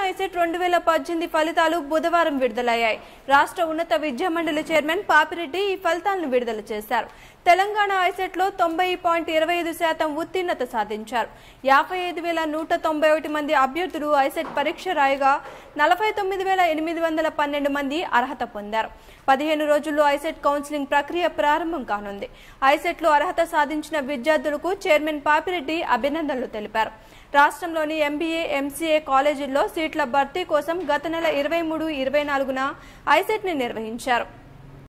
ICET రెండు వేల పద్దెనిమిది ఫలితాలు బుధవారం విడుదలయ్యాయి రాష్ట్ర ఉన్నత విద్యా మండలి చైర్మన్ పాపిరెడ్డి ఈ ఫలితాలను విడుదల చేశారు తెలంగాణ ఐసెట్ లో తొంభై పాయింట్ ఇరవై ఐదు శాతం ఉత్తీర్ణత సాధించారు యాభై ఐదు వేల నూట తొంభై ఒకటి మంది అభ్యర్థులు ఐసెట్ పరీక్ష రాయగా నలభై తొమ్మిది వేల ఎనిమిది వందల పన్నెండు మంది అర్హత పొందారు పదిహేను రోజుల్లో ఐసెట్ కౌన్సిలింగ్ ప్రక్రియ ప్రారంభం కానుంది ఐసెట్ లో అర్హత సాధించిన విద్యార్థులకు చైర్మన్ పాపిరెడ్డి అభినందనలు తెలిపారు రాష్ట్రంలోని ఎంబీఏ ఎంసీఏ కాలేజీల్లో సీట్ల భర్తీ కోసం గత నెల ఇరవై మూడు ఇరవై నాలుగున ఐసెట్ ని నిర్వహించారు